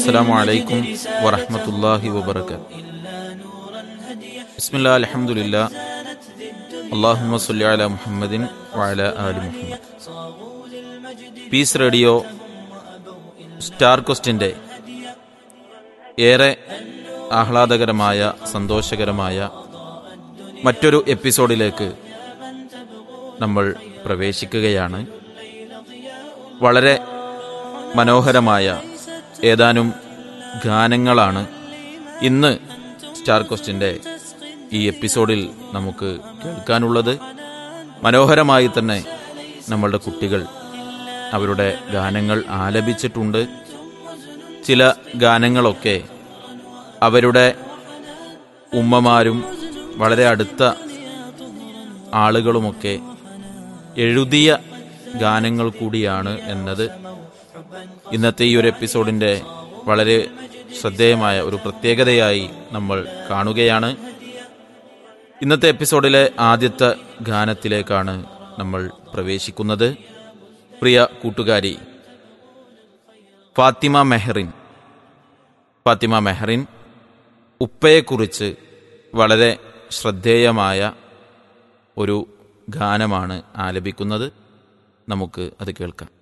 السلام عليكم ورحمة الله وبركاته بسم الله الحمد لله اللهم صل على محمد وعلى آل محمد piece radio star ക്വസ്റ്റിൻ്റെ ഏറെ ആഹ്ലാദകരമായ സന്തോഷകരമായ മറ്റൊരു എപ്പിസോഡിലേക്ക് നമ്മൾ പ്രവേശിക്കുകയാണ് വളരെ മനോഹരമായ ഏതാനും ഗാനങ്ങളാണ് ഇന്ന് സ്റ്റാർ ക്വസ്റ്റിൻ്റെ ഈ എപ്പിസോഡിൽ നമുക്ക് കേൾക്കാനുള്ളത് മനോഹരമായി തന്നെ നമ്മളുടെ കുട്ടികൾ അവരുടെ ഗാനങ്ങൾ ആലപിച്ചിട്ടുണ്ട് ചില ഗാനങ്ങളൊക്കെ അവരുടെ ഉമ്മമാരും വളരെ അടുത്ത ആളുകളുമൊക്കെ എഴുതിയ ഗാനങ്ങൾ കൂടിയാണ് എന്നത് ഇന്നത്തെ ഈ ഒരു എപ്പിസോഡിൻ്റെ വളരെ ശ്രദ്ധേയമായ ഒരു പ്രത്യേകതയായി നമ്മൾ കാണുകയാണ് ഇന്നത്തെ എപ്പിസോഡിലെ ആദ്യത്തെ ഗാനത്തിലേക്കാണ് നമ്മൾ പ്രവേശിക്കുന്നത് പ്രിയ കൂട്ടുകാരി ഫാത്തിമ മെഹറിൻ ഫാത്തിമ മെഹറിൻ ഉപ്പയെക്കുറിച്ച് വളരെ ശ്രദ്ധേയമായ ഒരു ഗാനമാണ് ആലപിക്കുന്നത് നമുക്ക് അത് കേൾക്കാം